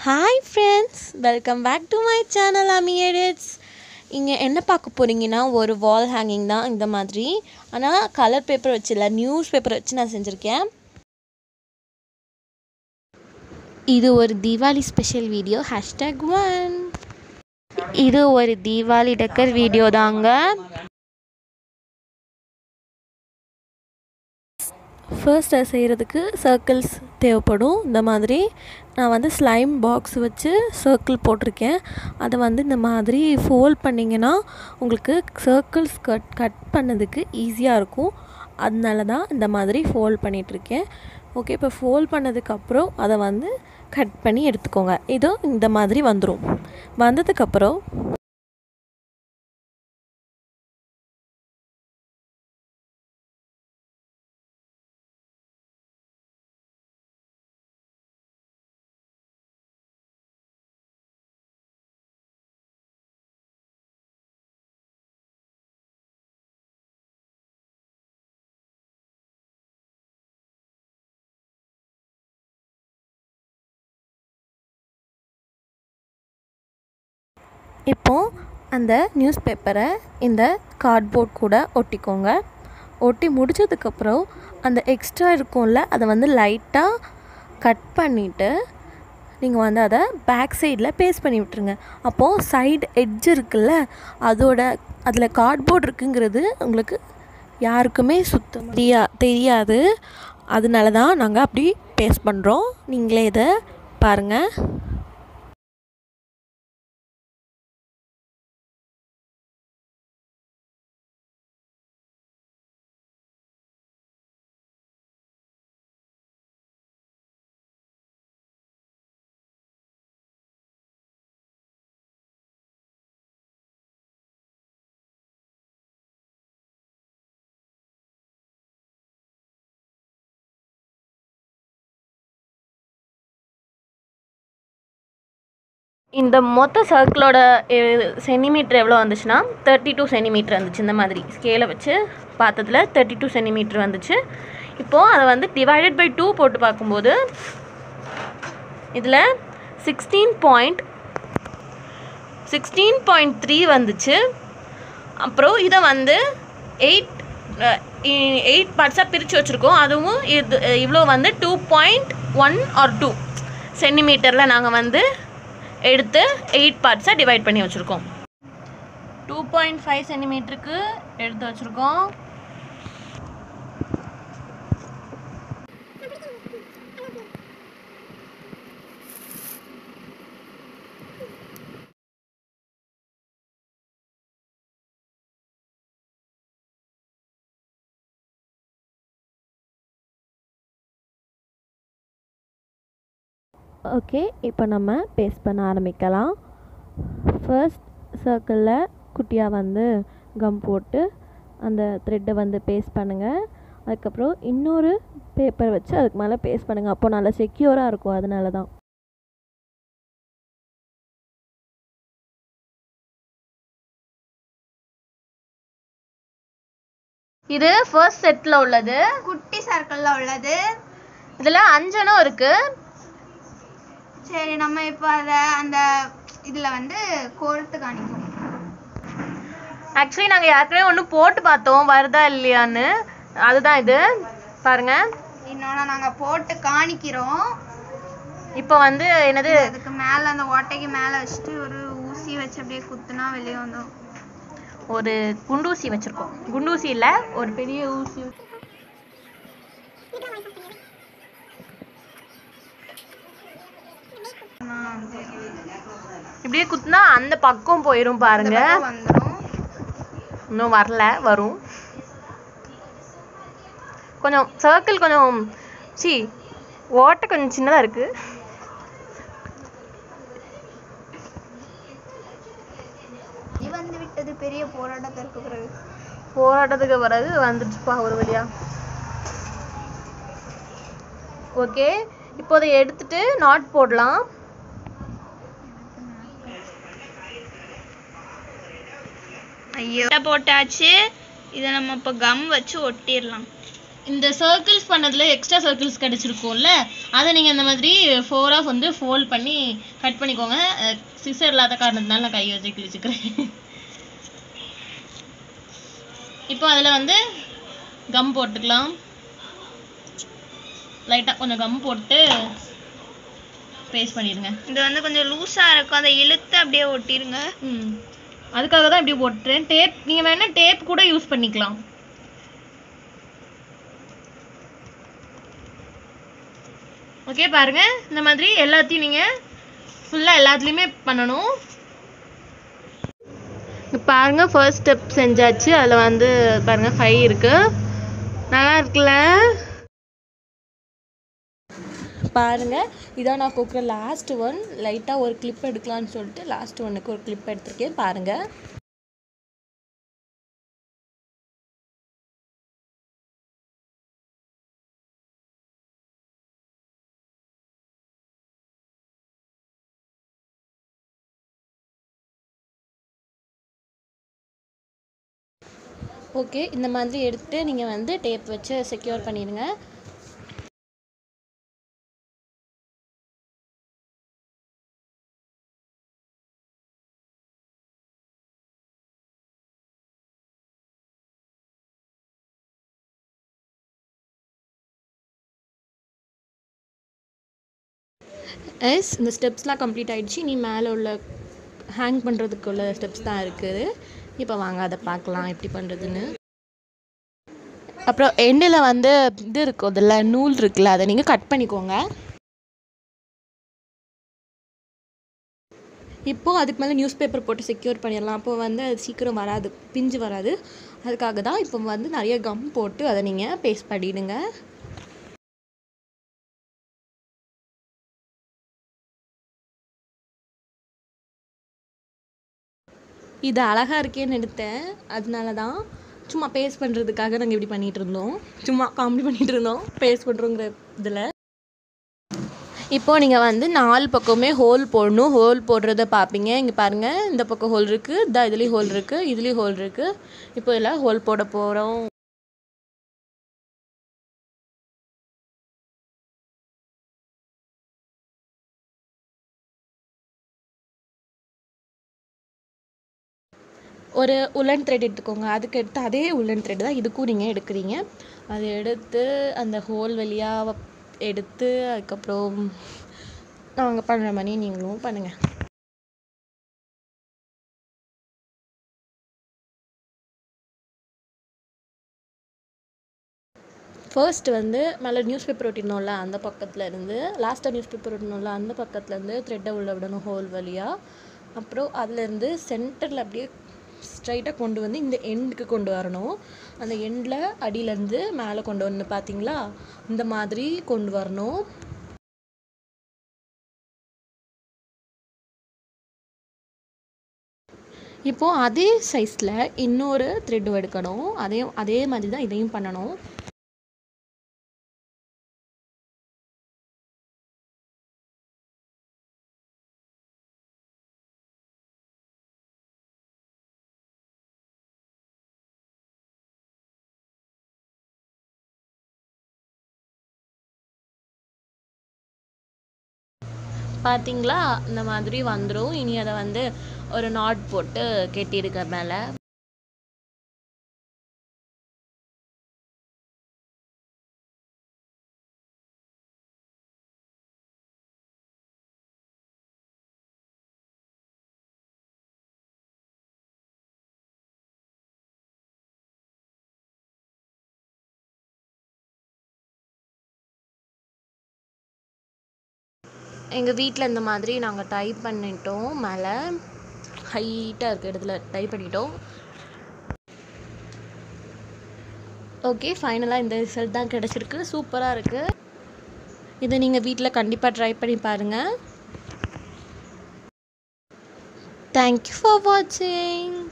hi friends welcome back to my channel Ami edits இங்கே என்ன பார்க்க போகிறீங்கன்னா ஒரு வால் ஹேங்கிங் தான் இந்த மாதிரி ஆனால் கலர் பேப்பர் வச்சு இல்லை நியூஸ் பேப்பர் வச்சு நான் செஞ்சுருக்கேன் இது ஒரு Deepavali special video hashtag one இது ஒரு தீபாவளி டெக்கர் வீடியோ தாங்க ஃபர்ஸ்ட் அதை செய்கிறதுக்கு சர்க்கிள்ஸ் தேவைப்படும் இந்த மாதிரி நான் வந்து ஸ்லைம் பாக்ஸ் வச்சு சர்க்கிள் போட்டிருக்கேன் அதை வந்து இந்த மாதிரி ஃபோல்ட் பண்ணிங்கன்னா உங்களுக்கு சர்க்கிள்ஸ் கட் கட் பண்ணதுக்கு ஈஸியாக இருக்கும் அதனால தான் இந்த மாதிரி ஃபோல்ட் பண்ணிகிட்ருக்கேன் ஓகே இப்போ ஃபோல்ட் பண்ணதுக்கப்புறம் அதை வந்து கட் பண்ணி எடுத்துக்கோங்க இதோ இந்த மாதிரி வந்துடும் வந்ததுக்கப்புறம் இப்போது அந்த நியூஸ் பேப்பரை இந்த கார்ட்போர்ட் கூட ஒட்டிக்கோங்க ஒட்டி முடிச்சதுக்கப்புறம் அந்த எக்ஸ்ட்ரா இருக்கும்ல அதை வந்து லைட்டாக கட் பண்ணிவிட்டு நீங்கள் வந்து அதை பேக் சைடில் பேஸ்ட் பண்ணி விட்டுருங்க அப்போது சைடு எட்ஜ் இருக்குல்ல அதோட அதில் கார்ட்போர்ட் இருக்குங்கிறது உங்களுக்கு யாருக்குமே சுத்தம் தெரியா தெரியாது அதனால தான் நாங்கள் அப்படி பேஸ்ட் பண்ணுறோம் நீங்களே இதை பாருங்கள் இந்த மொத்த சர்க்கிளோட சென்டிமீட்டர் எவ்வளோ வந்துச்சுன்னா தேர்ட்டி டூ சென்டிமீட்டர் வந்துச்சு இந்த மாதிரி ஸ்கேலை வச்சு பார்த்ததுல தேர்ட்டி டூ சென்டிமீட்டர் வந்துச்சு இப்போது அதை வந்து டிவைடட் பை டூ போட்டு பார்க்கும்போது இதில் sixteen point sixteen point three வந்துச்சு அப்புறம் இதை வந்து எயிட் எயிட் பார்ட்ஸாக பிரித்து வச்சுருக்கோம் அதுவும் இது இவ்வளோ வந்து two point one or two சென்டிமீட்டரில் நாங்கள் வந்து எடுத்து எயிட் பார்ட்ஸாக டிவைட் பண்ணி வச்சுருக்கோம் டூ பாயிண்ட் ஃபைவ் சென்டிமீட்டருக்கு எடுத்து வச்சுருக்கோம் ஓகே இப்போ நம்ம பேஸ்ட் பண்ண ஆரம்பிக்கலாம் ஃபர்ஸ்ட் சர்க்கிளில் குட்டியாக வந்து கம் போட்டு அந்த த்ரெட்டை வந்து பேஸ்ட் பண்ணுங்கள் அதுக்கப்புறம் இன்னொரு பேப்பர் வச்சு அதுக்கு மேலே பேஸ்ட் பண்ணுங்கள் அப்போ நல்லா செக்யூராக இருக்கும் அதனால தான் இது ஃபர்ஸ்ட் செட்டில் உள்ளது குட்டி சர்க்கிள்ல உள்ளது இதில் அஞ்சனம் இருக்குது சரி நம்ம இப்போ அத அந்த இதுல வந்து கோர்த்து காணிக்கும் ஆக்சுவலி நாங்கள் ஏற்கனவே ஒன்று போட்டு பார்த்தோம் வருதா இல்லையான்னு அதுதான் இது பாருங்க இன்னொன்னு நாங்க போட்டு காணிக்கிறோம் இப்போ வந்து என்னது அதுக்கு மேல அந்த ஓட்டைக்கு மேல வச்சுட்டு ஒரு ஊசி வச்சு அப்படியே குத்துனா வெளியே வந்துடும் ஒரு குண்டூசி வச்சுருக்கோம் குண்டூசி இல்லை ஒரு பெரிய ஊசி இப்படியே குத்துனா அந்த பக்கம் போயிடும் பாருங்க வந்துடும் இன்னும் வரல வரும் கொஞ்சம் சர்க்கிள் கொஞ்சம் சி ஓட்டை கொஞ்சம் சின்னதாக இருக்கு இது வந்து விட்டது பெரிய போராட்டத்திற்கு பிறகு போராட்டத்துக்கு பிறகு வந்துடுச்சுப்பா ஒரு வழியா ஓகே இப்போ அதை எடுத்துட்டு நாட் போடலாம் ஐயோ போட்டாச்சு இதை நம்ம இப்போ கம் வச்சு ஒட்டிடலாம் இந்த சர்க்கிள்ஸ் பண்ணதில் எக்ஸ்ட்ரா சர்க்கிள்ஸ் கிடச்சிருக்கும்ல அதை நீங்கள் இந்த மாதிரி ஃபோராக வந்து ஃபோல்ட் பண்ணி கட் பண்ணிக்கோங்க சிசர் இல்லாத காரணத்தினால நான் கை வச்சு கிழிச்சுக்கிறேன் இப்போ அதில் வந்து கம் போட்டுக்கலாம் லைட்டாக கொஞ்சம் கம் போட்டு பேஸ்ட் பண்ணிடுங்க இது வந்து கொஞ்சம் லூஸா இருக்கும் அதை இழுத்து அப்படியே ஒட்டிருங்க ம் அதுக்காக தான் இப்படி போட்டுறேன் டேப் நீங்கள் வேணால் டேப் கூட யூஸ் பண்ணிக்கலாம் ஓகே பாருங்க இந்த மாதிரி எல்லாத்தையும் நீங்கள் ஃபுல்லாக எல்லாத்துலேயுமே பண்ணணும் இங்க பாருங்க ஃபர்ஸ்ட் ஸ்டெப் செஞ்சாச்சு அதில் வந்து பாருங்க ஃபைவ் இருக்கு நல்லா இருக்குல்ல பாருங்க இதான் நான் கொடுக்குற லாஸ்ட் ஒன் லைட்டாக ஒரு கிளிப் எடுக்கலாம்னு சொல்லிட்டு லாஸ்ட் ஒன்னுக்கு ஒரு கிளிப் எடுத்திருக்கேன் பாருங்க ஓகே இந்த மாதிரி எடுத்து நீங்கள் வந்து டேப் வச்சு செக்யூர் பண்ணிடுங்க எஸ் இந்த ஸ்டெப்ஸ்லாம் கம்ப்ளீட் ஆயிடுச்சு நீ மேலே உள்ள ஹேங் பண்ணுறதுக்கு உள்ள ஸ்டெப்ஸ் தான் இருக்குது இப்போ வாங்க அதை பார்க்கலாம் எப்படி பண்ணுறதுன்னு அப்புறம் எண்டில் வந்து இது இருக்கும் அதில் நூல் இருக்குல்ல அதை நீங்கள் கட் பண்ணிக்கோங்க இப்போது அதுக்கு மேலே நியூஸ் பேப்பர் போட்டு செக்யூர் பண்ணிடலாம் அப்போ வந்து அது சீக்கிரம் வராது பிஞ்சு வராது அதுக்காக தான் இப்போ வந்து நிறைய கம் போட்டு அதை நீங்கள் பேஸ்ட் பண்ணிடுங்க இது அழகாக இருக்கேன்னு எடுத்தேன் அதனால தான் சும்மா பேஸ்ட் பண்ணுறதுக்காக நாங்கள் இப்படி பண்ணிகிட்டு இருந்தோம் சும்மா காமெடி பண்ணிகிட்டு இருந்தோம் பேஸ்ட் பண்ணுறோங்கிற இதில் இப்போ நீங்கள் வந்து நாலு பக்கமே ஹோல் போடணும் ஹோல் போடுறத பார்ப்பீங்க இங்கே பாருங்கள் இந்த பக்கம் ஹோல் இருக்குது இந்த இதுலேயும் ஹோல் இருக்குது இதுலேயும் ஹோல் இருக்குது இப்போ எல்லாம் ஹோல் போட போகிறோம் ஒரு உலன் த்ரெட் எடுத்துக்கோங்க அதுக்கு எடுத்து அதே உலன் த்ரெட் தான் இதுக்கும் நீங்கள் எடுக்கிறீங்க அதை எடுத்து அந்த ஹோல் வழியாக எடுத்து அதுக்கப்புறம் நாங்கள் பண்ணுற மாதிரி நீங்களும் பண்ணுங்கள் ஃபர்ஸ்ட் வந்து மேலே நியூஸ் பேப்பர் ஒட்டினோம்ல அந்த பக்கத்தில் இருந்து லாஸ்ட்டாக நியூஸ் பேப்பர் ஒட்டினோம்ல அந்த பக்கத்துல இருந்து த்ரெட்டை உள்ள விடணும் ஹோல் வழியாக அப்புறம் அதுலேருந்து சென்டரில் அப்படியே ஸ்ட்ரைட்டாக கொண்டு வந்து இந்த எண்டுக்கு கொண்டு வரணும் அந்த எண்டில் அடியிலேருந்து மேலே கொண்டு வந்து பார்த்தீங்களா இந்த மாதிரி கொண்டு வரணும் இப்போது அதே சைஸில் இன்னொரு த்ரெட் எடுக்கணும் அதே அதே மாதிரி தான் இதையும் பண்ணணும் பார்த்தீங்களா இந்த மாதிரி வந்துடும் இனி அதை வந்து ஒரு நாட் போட்டு கெட்டியிருக்க மேலே எங்கள் வீட்டில் இந்த மாதிரி நாங்கள் டைப் பண்ணிட்டோம் மேலே ஹைட்டாக இருக்க இடத்துல டைப் பண்ணிட்டோம் ஓகே ஃபைனலாக இந்த ரிசல்ட் தான் கிடச்சிருக்கு சூப்பராக இருக்குது இதை நீங்கள் வீட்டில் கண்டிப்பாக ட்ரை பண்ணி பாருங்கள் தேங்க்யூ ஃபார் வாட்சிங்